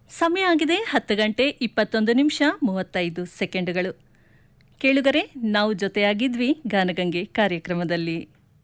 ಸಮಯ ಆಗಿದೆ ಹತ್ತು ಗಂಟೆ ಇಪ್ಪತ್ತೊಂದು ನಿಮಿಷ ಮೂವತ್ತೈದು ಸೆಕೆಂಡುಗಳು ಕೇಳುಗರೆ ನಾವು ಜೊತೆಯಾಗಿದ್ವಿ ಗಾನಗಂಗೆ ಕಾರ್ಯಕ್ರಮದಲ್ಲಿ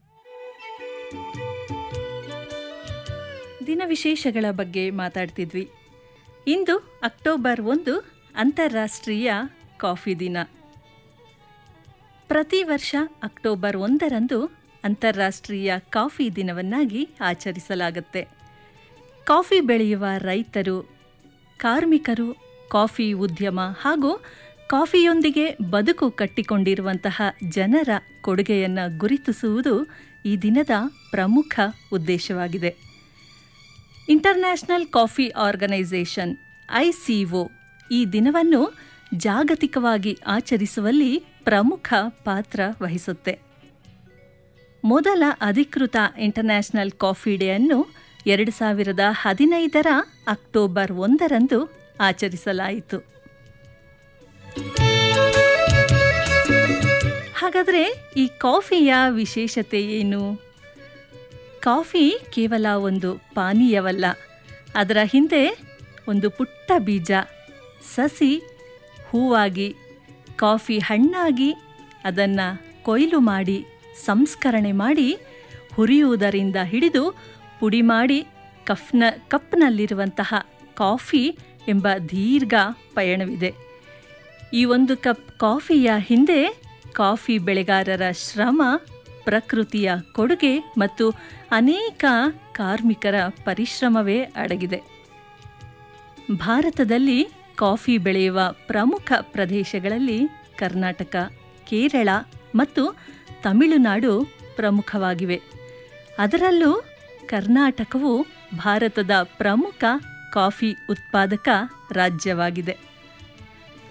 ದಿನ ವಿಶೇಷಗಳ ಬಗ್ಗೆ ಮಾತಾಡ್ತಿದ್ವಿ ಇಂದು ಅಕ್ಟೋಬರ್ ಒಂದು ಅಂತಾರಾಷ್ಟ್ರೀಯ ಕಾಫಿ ದಿನ ಪ್ರತಿ ವರ್ಷ ಅಕ್ಟೋಬರ್ ಒಂದರಂದು ಅಂತಾರಾಷ್ಟ್ರೀಯ ಕಾಫಿ ದಿನವನ್ನಾಗಿ ಆಚರಿಸಲಾಗುತ್ತೆ ಕಾಫಿ ಬೆಳೆಯುವ ರೈತರು ಕಾರ್ಮಿಕರು ಕಾಫಿ ಉದ್ಯಮ ಹಾಗೂ ಕಾಫಿಯೊಂದಿಗೆ ಬದುಕು ಕಟ್ಟಿಕೊಂಡಿರುವಂತಹ ಜನರ ಕೊಡುಗೆಯನ್ನು ಗುರುತಿಸುವುದು ಈ ದಿನದ ಪ್ರಮುಖ ಉದ್ದೇಶವಾಗಿದೆ ಇಂಟರ್ನ್ಯಾಷನಲ್ ಕಾಫಿ ಆರ್ಗನೈಸೇಷನ್ ಐಸಿಒ ಈ ದಿನವನ್ನು ಜಾಗತಿಕವಾಗಿ ಆಚರಿಸುವಲ್ಲಿ ಪ್ರಮುಖ ಪಾತ್ರ ವಹಿಸುತ್ತೆ ಮೊದಲ ಅಧಿಕೃತ ಇಂಟರ್ನ್ಯಾಷನಲ್ ಕಾಫಿ ಡೇ ಅನ್ನು ಎರಡು ಸಾವಿರದ ಹದಿನೈದರ ಅಕ್ಟೋಬರ್ ಒಂದರಂದು ಆಚರಿಸಲಾಯಿತು ಹಾಗಾದರೆ ಈ ಕಾಫಿಯ ವಿಶೇಷತೆ ಏನು ಕಾಫಿ ಕೇವಲ ಒಂದು ಪಾನೀಯವಲ್ಲ ಅದರ ಹಿಂದೆ ಒಂದು ಪುಟ್ಟ ಬೀಜ ಸಸಿ ಹೂವಾಗಿ ಕಾಫಿ ಹಣ್ಣಾಗಿ ಅದನ್ನು ಕೊಯ್ಲು ಮಾಡಿ ಸಂಸ್ಕರಣೆ ಮಾಡಿ ಹುರಿಯುವುದರಿಂದ ಹಿಡಿದು ಪುಡಿ ಮಾಡಿ ಕಫ್ನ ಕಪ್ನಲ್ಲಿರುವಂತಹ ಕಾಫಿ ಎಂಬ ದೀರ್ಘ ಪಯಣವಿದೆ ಈ ಒಂದು ಕಪ್ ಕಾಫಿಯ ಹಿಂದೆ ಕಾಫಿ ಬೆಳೆಗಾರರ ಶ್ರಮ ಪ್ರಕೃತಿಯ ಕೊಡುಗೆ ಮತ್ತು ಅನೇಕ ಕಾರ್ಮಿಕರ ಪರಿಶ್ರಮವೇ ಅಡಗಿದೆ ಭಾರತದಲ್ಲಿ ಕಾಫಿ ಬೆಳೆಯುವ ಪ್ರಮುಖ ಪ್ರದೇಶಗಳಲ್ಲಿ ಕರ್ನಾಟಕ ಕೇರಳ ಮತ್ತು ತಮಿಳುನಾಡು ಪ್ರಮುಖವಾಗಿವೆ ಅದರಲ್ಲೂ ಕರ್ನಾಟಕವು ಭಾರತದ ಪ್ರಮುಖ ಕಾಫಿ ಉತ್ಪಾದಕ ರಾಜ್ಯವಾಗಿದೆ